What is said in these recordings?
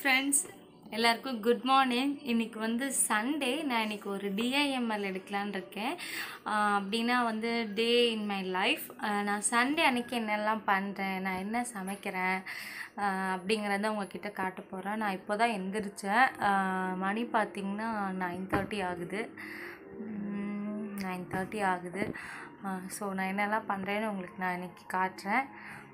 Friends எல்லாருக்கும் good morning இன்னைக்கு வந்து சண்டே நான் இன்னைக்கு ஒரு டிஐஎம்எல் எடுக்கலான்னு இருக்கேன் ஆஹ் அப்படின்னா வந்து டே இன் மை லைஃப் நான் சண்டே அன்னைக்கு என்னெல்லாம் பண்ணுறேன் நான் என்ன சமைக்கிறேன் ஆஹ் அப்படிங்கிறத உங்ககிட்ட காட்ட போகிறேன் நான் இப்போ தான் எந்திரிச்சேன் ஆஹ் மணி பார்த்திங்கன்னா நைன் தேர்ட்டி ஆகுது நைன் தேர்ட்டி ஆகுது ஸோ நான் என்னெல்லாம் பண்ணுறேன்னு உங்களுக்கு நான் இன்னைக்கு காட்டுறேன்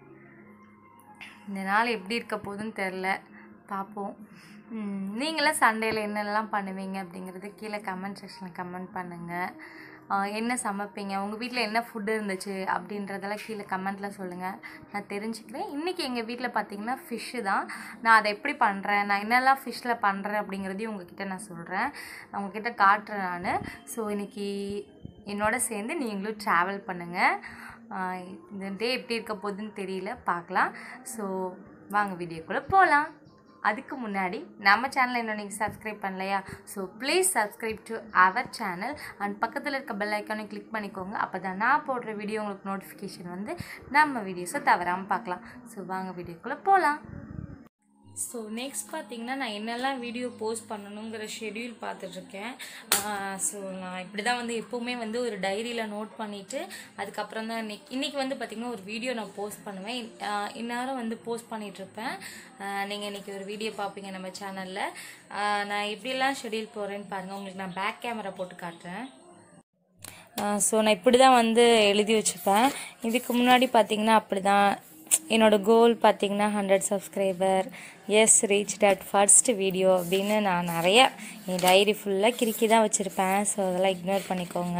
இந்த நாள் எப்படி இருக்க போகுதுன்னு தெரில பார்ப்போம் ம், நீங்களாம் சண்டேல என்னெல்லாம் பண்ணுவீங்க அப்படிங்கிறது கீழே கமெண்ட் செக்ஷனில் கமெண்ட் பண்ணுங்கள் என்ன சமைப்பீங்க உங்கள் வீட்டில் என்ன ஃபுட்டு இருந்துச்சு அப்படின்றதெல்லாம் கீழே கமெண்ட்டில் சொல்லுங்கள் நான் தெரிஞ்சுக்கிறேன் இன்றைக்கி எங்கள் வீட்டில் பார்த்தீங்கன்னா ஃபிஷ்ஷு தான் நான் அதை எப்படி பண்ணுறேன் நான் என்னெல்லாம் ஃபிஷ்ஷில் பண்ணுறேன் அப்படிங்கிறதையும் உங்ககிட்ட நான் சொல்கிறேன் உங்ககிட்ட காட்டுறேன் நான் ஸோ இன்றைக்கி என்னோட சேர்ந்து நீங்களும் ட்ராவல் பண்ணுங்கள் ஆஹ் இந்த டே எப்படி இருக்க போகுதுன்னு தெரியல பார்க்கலாம் ஸோ வாங்க வீடியோக்குள்ளே போகலாம் அதுக்கு முன்னாடி நம்ம சேனலை இன்னும் நீங்கள் சப்ஸ்கிரைப் பண்ணலையா so please subscribe to our channel and பக்கத்தில் இருக்க பெல் ஐக்கானை கிளிக் பண்ணிக்கோங்க அப்போ தான் நான் போடுற வீடியோ உங்களுக்கு நோட்டிஃபிகேஷன் வந்து நம்ம வீடியோஸை தவறாமல் பார்க்கலாம் ஸோ வாங்க வீடியோக்குள்ளே போகலாம் ஸோ நெக்ஸ்ட் பார்த்தீங்கன்னா நான் என்னெல்லாம் வீடியோ போஸ்ட் பண்ணணுங்கிற ஷெட்யூல் பார்த்துட்ருக்கேன் ஸோ நான் இப்படி தான் வந்து எப்போவுமே வந்து ஒரு டைரியில் நோட் பண்ணிவிட்டு அதுக்கப்புறம் தான் இன்னைக்கு இன்றைக்கி வந்து பார்த்திங்கன்னா ஒரு வீடியோ நான் போஸ்ட் பண்ணுவேன் இன்- ஆஹ் இந்நேரம் வந்து போஸ்ட் பண்ணிகிட்ருப்பேன் நீங்கள் இன்றைக்கி ஒரு வீடியோ பார்ப்பீங்க நம்ம சேனலில் நான் எப்படியெல்லாம் ஷெட்யூல் போகிறேன்னு பாருங்கள் உங்களுக்கு நான் பேக் கேமரா போட்டு காட்டுறேன் ஸோ நான் இப்படி தான் வந்து எழுதி வச்சுப்பேன் இதுக்கு முன்னாடி பார்த்தீங்கன்னா அப்படி தான் என்னோட கோல் பார்த்தீங்கன்னா hundred subscribers reached first video அப்படின்னு நான் நிறைய என் டைரி ஃபுல்லாக கிறுக்கி தான் வச்சுருப்பேன் ஸோ அதெல்லாம் இக்னோர் பண்ணிக்கோங்க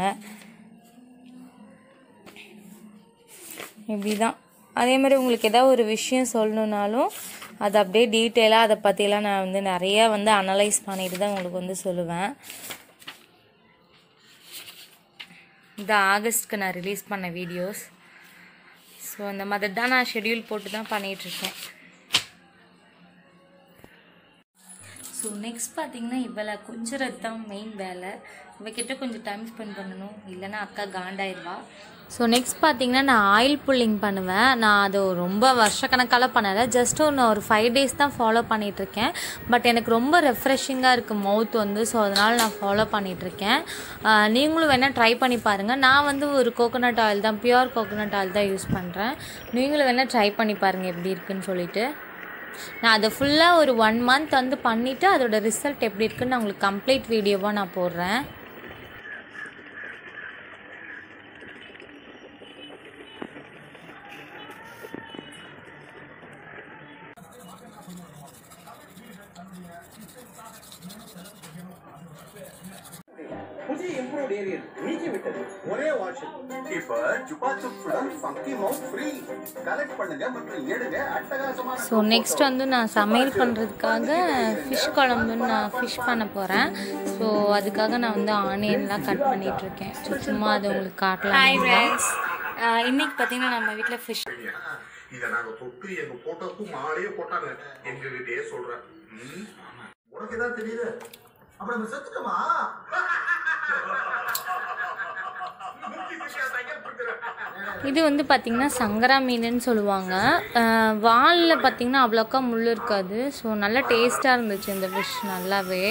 இப்படி தான் அதே மாதிரி உங்களுக்கு ஏதாவது ஒரு விஷயம் சொல்லணுன்னாலும் அது அப்படியே டீட்டெயிலாக அதை பற்றிலாம் நான் வந்து நிறைய வந்து அனலைஸ் பண்ணிட்டு தான் உங்களுக்கு வந்து சொல்லுவேன் இந்த ஆகஸ்ட்க்கு நான் ரிலீஸ் பண்ண வீடியோஸ் ஸோ அந்த மாதிரி தான் நான் ஷெட்யூல் போட்டு தான் பண்ணிகிட்ருக்கேன் ஸோ நெக்ஸ்ட் பார்த்தீங்கன்னா இவளை கொஞ்சம் தான் மெயின் வேலை இவகிட்ட கொஞ்சம் டைம் ஸ்பெண்ட் பண்ணணும் இல்லைன்னா அக்கா காண்டாயிருவா ஸோ நெக்ஸ்ட் பார்த்தீங்கன்னா நான் ஆயில் புல்லிங் பண்ணுவேன் நான் அது ரொம்ப வருஷக்கணக்கால பண்ணலை ஜஸ்ட் ஒன்று ஒரு ஃபைவ் டேஸ் தான் ஃபாலோ பண்ணிகிட்ருக்கேன் பட் எனக்கு ரொம்ப ரெஃப்ரெஷிங்காக இருக்குது மவுத் வந்து ஸோ அதனால் நான் ஃபாலோ பண்ணிகிட்ருக்கேன் நீங்களும் வேணால் ட்ரை பண்ணி பாருங்கள் நான் வந்து ஒரு கோகோனட் ஆயில் தான் பியூர் கோகோனட் ஆயில் தான் யூஸ் பண்ணுறேன் நீங்களும் வேணால் ட்ரை பண்ணி பாருங்கள் எப்படி இருக்குன்னு சொல்லிட்டு நான் அதை ஃபுல்லாக ஒரு ஒன் மந்த் வந்து பண்ணிவிட்டு அதோட ரிசல்ட் எப்படி இருக்குன்னு நான் உங்களுக்கு கம்ப்ளீட் வீடியோவாக நான் போடுறேன் புதிய இம்ப்ரூவ்ட் ஏரியல் நீக்கி விட்டது ஒரே வாஷிங் இப்ப சுப்பா சுப்புடன் ஃபங்கி மவுத் ஃப்ரீ கலெக்ட் பண்ணுங்க மற்றும் எடுங்க அட்டகாசமான ஸோ நெக்ஸ்ட் வந்து நான் சமையல் பண்ணுறதுக்காக ஃபிஷ் குழம்புன்னு நான் ஃபிஷ் பண்ண போகிறேன் ஸோ அதுக்காக நான் வந்து ஆனியன்லாம் கட் பண்ணிகிட்ருக்கேன் ஸோ சும்மா அது உங்களுக்கு காட்டலாம் இன்னைக்கு பார்த்தீங்கன்னா நம்ம வீட்டில் ஃபிஷ் இத நாங்க தொட்டு எங்க போட்டோக்கும் மாலையே போட்டாங்க எங்க கிட்டயே சொல்றேன் ம்? உனக்கு ஏதாவது தெரியுது அப்புறம் நம்ம செத்துட்டோமா இது வந்து பார்த்திங்கன்னா சங்கரா மீனுன்னு சொல்லுவாங்க வாலில் பார்த்திங்கன்னா அவ்வளோக்கா முள் இருக்காது ஸோ நல்லா டேஸ்ட்டாக இருந்துச்சு இந்த ஃபிஷ் நல்லாவே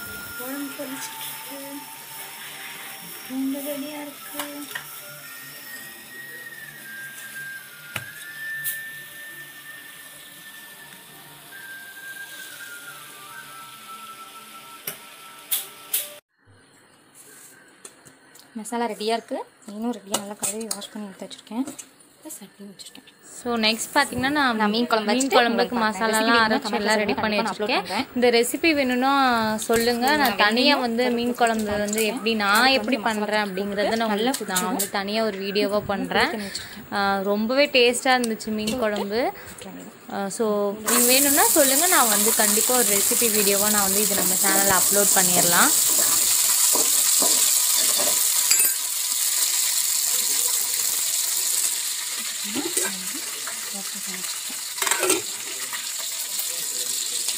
மசாலா ரெடியாக இருக்குது மீனும் ரெடியாக நல்லா கழுவி வாஷ் பண்ணி எடுத்து வச்சுருக்கேன் சட்னி வச்சுருக்கேன் ஸோ நெக்ஸ்ட் பார்த்தீங்கன்னா நான் மீன் குழம்பு மீன் குழம்புக்கு மசாலாலாம் அரைச்சி எல்லாம் ரெடி பண்ணி வச்சுருக்கேன் இந்த ரெசிபி வேணும்னா சொல்லுங்கள் நான் தனியாக வந்து மீன் குழம்பு வந்து எப்படி நான் எப்படி பண்ணுறேன் அப்படிங்கிறத நான் உங்களுக்கு நான் வந்து தனியாக ஒரு வீடியோவாக பண்ணுறேன் ரொம்பவே டேஸ்ட்டாக இருந்துச்சு மீன் குழம்பு ஸோ நீங்கள் வேணும்னா சொல்லுங்கள் நான் வந்து கண்டிப்பாக ஒரு ரெசிபி வீடியோவாக நான் வந்து இது நம்ம சேனலில் அப்லோட் பண்ணிடலாம்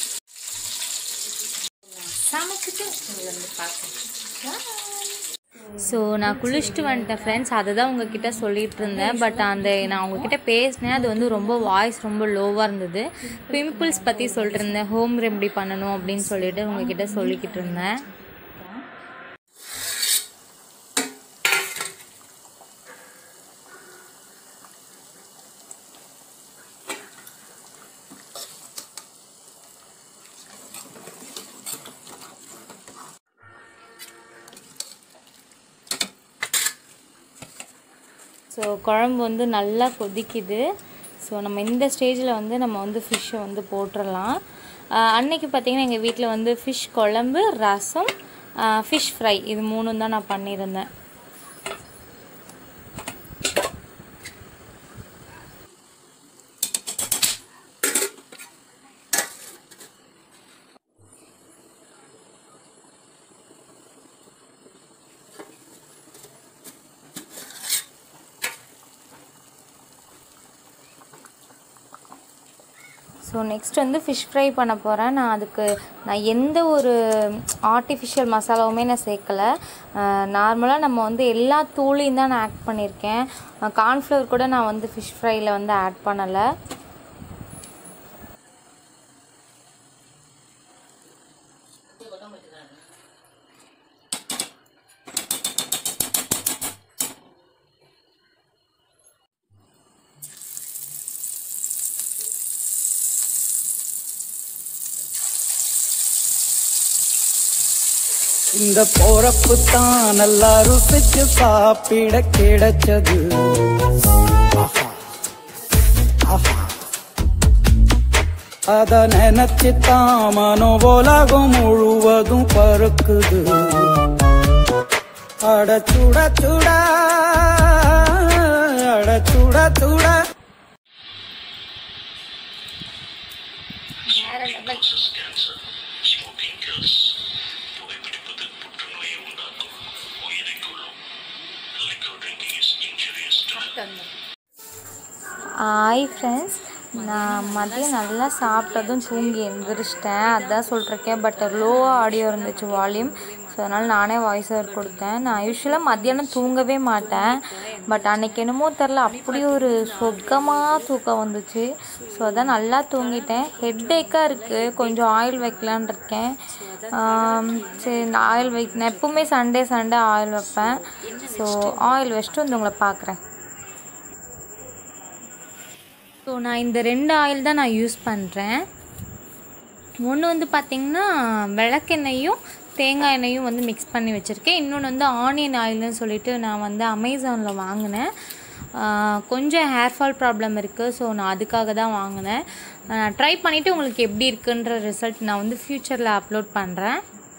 சமைச்சிட்டு உங்களை வந்து பார்க்குறேன் ஸோ நான் குளிச்சுட்டு வந்துட்டேன் ஃப்ரெண்ட்ஸ் அதை தான் உங்ககிட்ட சொல்லிட்டு இருந்தேன் பட் அந்த நான் உங்ககிட்ட பேசினேன் அது வந்து ரொம்ப வாய்ஸ் ரொம்ப லோவாக இருந்தது பிம்பிள்ஸ் பற்றி சொல்லிட்டு இருந்தேன் ஹோம் ரெமெடி பண்ணணும் அப்படின்னு சொல்லிட்டு உங்ககிட்ட சொல்லிக்கிட்டு இருந்தேன் ஸோ குழம்பு வந்து நல்லா கொதிக்குது ஸோ நம்ம இந்த ஸ்டேஜில் வந்து நம்ம வந்து ஃபிஷ்ஷை வந்து போட்டுடலாம் ஆஹ் அன்னைக்கு பார்த்தீங்கன்னா எங்கள் வீட்டில் வந்து ஃபிஷ் குழம்பு ரசம் ஃபிஷ் ஃப்ரை இது மூணும் தான் நான் பண்ணியிருந்தேன் ஸோ நெக்ஸ்ட் வந்து ஃபிஷ் ஃப்ரை பண்ண போகிறேன் நான் அதுக்கு நான் எந்த ஒரு ஆர்டிஃபிஷியல் மசாலாவுமே நான் சேர்க்கலை நார்மலாக நம்ம வந்து எல்லா தூளையும் தான் நான் ஆட் பண்ணியிருக்கேன் கார்ன்ஃப்ளவர் கூட நான் வந்து ஃபிஷ் ஃப்ரையில் வந்து ஆட் பண்ணலை இந்த போறப்பு தான் நல்லா ருசிச்சு சாப்பிட கிடைச்சது ஆஹா. ஆஹா. அத நினைச்சு தான் மனோ உலகம் முழுவதும் பறக்குது அட சுட சுட அட சுட சுட ஹாய் ஃப்ரெண்ட்ஸ் நான் மதியம் நல்லா சாப்பிட்டதும் தூங்கி எழுந்திரிச்சிட்டேன் அதான் சொல்லிருக்கேன் பட் லோவாக ஆடியோ இருந்துச்சு வால்யூம் ஸோ அதனால் நானே வாய்ஸ் ஓவர் கொடுத்தேன் நான் யூஸ்வலாக மத்தியானம் தூங்கவே மாட்டேன் பட் அன்னைக்கு என்னமோ தெரில அப்படி ஒரு சொர்க்கமாக தூக்கம் வந்துச்சு ஸோ அதான் நல்லா தூங்கிட்டேன் ஹெட்டேக்காக இருக்குது கொஞ்சம் ஆயில் வைக்கலான் இருக்கேன் ஆம், சரி நான் ஆயில் வைக்க நான் எப்பவுமே சண்டே சண்டே ஆயில் வைப்பேன் ஸோ ஆயில் வச்சுட்டு வந்து உங்களை பார்க்குறேன் ஸோ நான் இந்த ரெண்டு ஆயில் தான் நான் யூஸ் பண்ணுறேன் ஒன்று வந்து பார்த்திங்கன்னா விளக்கெண்ணெயும் தேங்காய் எண்ணெயும் வந்து மிக்ஸ் பண்ணி வச்சுருக்கேன் இன்னொன்று வந்து ஆனியன் ஆயில்னு சொல்லிட்டு நான் வந்து அமேசானில் வாங்கினேன் ஆஹ் கொஞ்சம் ஹேர் ஃபால் ப்ராப்ளம் இருக்குது ஸோ நான் அதுக்காக தான் வாங்கினேன் நான் ட்ரை பண்ணிவிட்டு உங்களுக்கு எப்படி இருக்குன்ற ரிசல்ட் நான் வந்து ஃப்யூச்சரில் அப்லோட் பண்ணுறேன்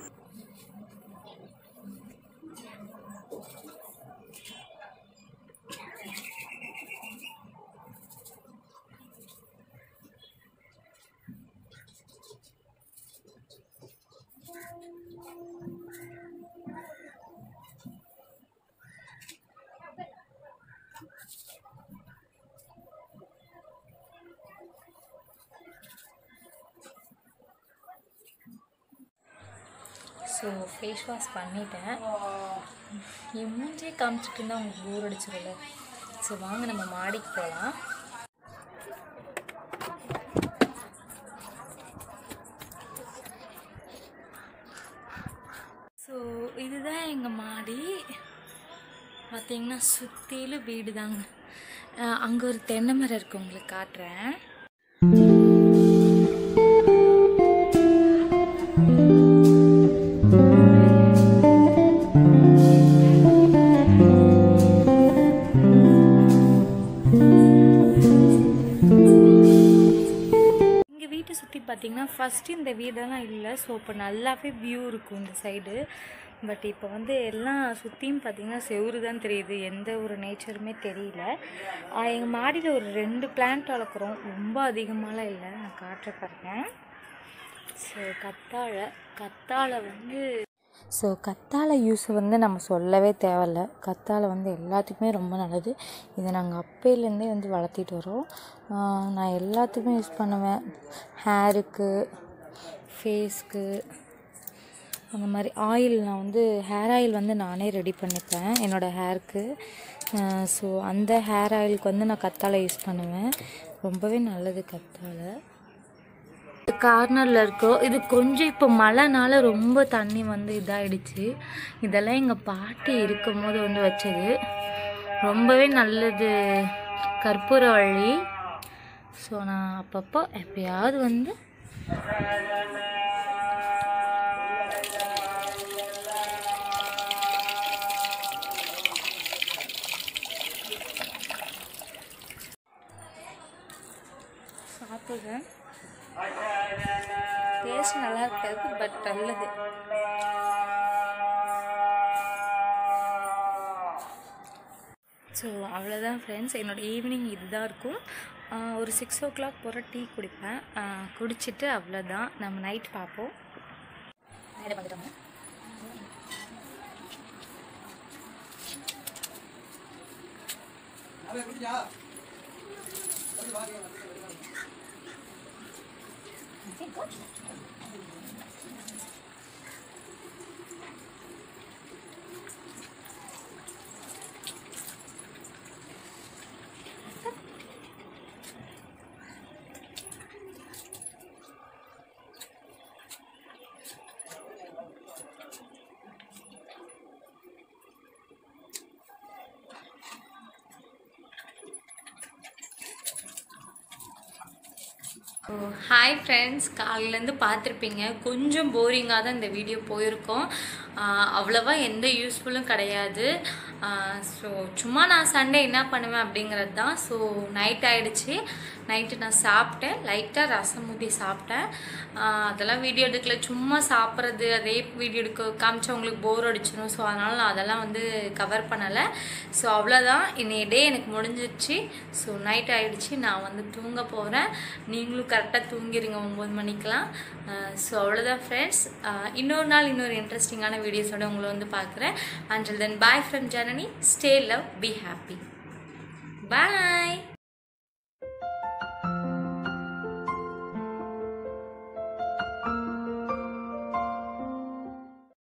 ஸோ ஃபேஸ் வாஷ் பண்ணிட்டேன் என் மூஞ்சே காமிச்சிட்டு இருந்தால் உங்களுக்கு போர் அடிச்சிடல ஸோ வாங்க நம்ம மாடிக்கு போகலாம் ஸோ இதுதான் எங்கள் மாடி பார்த்தீங்கன்னா சுற்றிலும் வீடு தாங்க அங்கே ஒரு தென்னை மரம் இருக்கு உங்களுக்கு காட்டுறேன் எங்கள் வீட்டை சுற்றி பார்த்தீங்கன்னா ஃபஸ்ட்டு இந்த வீடெல்லாம் இல்லை ஸோ இப்போ நல்லாவே வியூ இருக்கும் இந்த சைடு பட் இப்போ வந்து எல்லாம் சுற்றியும் பார்த்தீங்கன்னா செவுரு தான் தெரியுது எந்த ஒரு நேச்சருமே தெரியல எங்கள் மாடியில் ஒரு ரெண்டு பிளான்ட் வளர்க்குறோம் ரொம்ப அதிகமாலாம் இல்லை நான் காட்டுற பாருங்க ஸோ கத்தாழை கத்தாழை வந்து ஸோ கத்தாழை யூஸ் வந்து நம்ம சொல்லவே தேவையில்ல கத்தாழை வந்து எல்லாத்துக்குமே ரொம்ப நல்லது இதை நாங்கள் அப்பையிலேருந்தே வந்து வளர்த்திட்டு வரோம் ஆஹ் நான் எல்லாத்துக்குமே யூஸ் பண்ணுவேன் ஹேருக்கு ஃபேஸ்க்கு அந்த மாதிரி ஆயில் நான் வந்து ஹேர் ஆயில் வந்து நானே ரெடி பண்ணிப்பேன் என்னோடய ஹேருக்கு ஸோ அந்த ஹேர் ஆயிலுக்கு வந்து நான் கத்தாழை யூஸ் பண்ணுவேன் ரொம்பவே நல்லது கத்தாழை கார்னரில் இருக்கோ இது கொஞ்சம் இப்போ மழைனால ரொம்ப தண்ணி வந்து இதாயிடுச்சு இதெல்லாம் எங்கள் பாட்டி இருக்கும் போது வந்து வச்சது ரொம்பவே நல்லது கற்பூரவள்ளி ஸோ நான் அப்பப்போ எப்பயாவது வந்து சாப்பிட்றேன் டேஸ்ட் நல்லா இருக்காது பட் நல்லது ஸோ அவ்வளோதான் ஃப்ரெண்ட்ஸ் என்னோடய ஈவினிங் இதுதான் இருக்கும் ஆஹ் ஒரு சிக்ஸ் ஓ கிளாக் போகிற டீ குடிப்பேன் ஆஹ் குடிச்சிட்டு அவ்வளோதான் நம்ம நைட் பார்ப்போம் நைட் வந்துட்டோம் ஹாய் ஃப்ரெண்ட்ஸ் காலையிலேருந்து பார்த்துருப்பீங்க கொஞ்சம் போரிங்காக தான் இந்த வீடியோ போயிருக்கோம் ஆஹ் அவ்வளவா எந்த யூஸ்ஃபுல்லும் கிடையாது ஸோ சும்மா நான் சண்டே என்ன பண்ணுவேன் அப்படிங்கிறது தான் ஸோ நைட் ஆயிடுச்சு நைட்டு நான் சாப்பிட்டேன் லைட்டாக ரசம் ஊற்றி சாப்பிட்டேன் ஆஹ் அதெல்லாம் வீடியோ எடுக்கல சும்மா சாப்பிட்றது அதே வீடியோ எடுக்க காமிச்சா உங்களுக்கு போர் அடிச்சிடும் ஸோ அதனால் நான் அதெல்லாம் வந்து கவர் பண்ணலை ஸோ அவ்வளோதான் இன்னைய டே எனக்கு முடிஞ்சிருச்சு ஸோ நைட் ஆயிடுச்சு நான் வந்து தூங்க போகிறேன் நீங்களும் கரெக்டாக தூங்கிடுங்க ஒம்பது மணிக்கெலாம் ஸோ அவ்வளோதான் ஃப்ரெண்ட்ஸ் இன்னொரு நாள் இன்னொரு இன்ட்ரெஸ்டிங்கான வீடியோஸோட உங்களை வந்து பார்க்குறேன் until then bye from Janani stay love be happy bye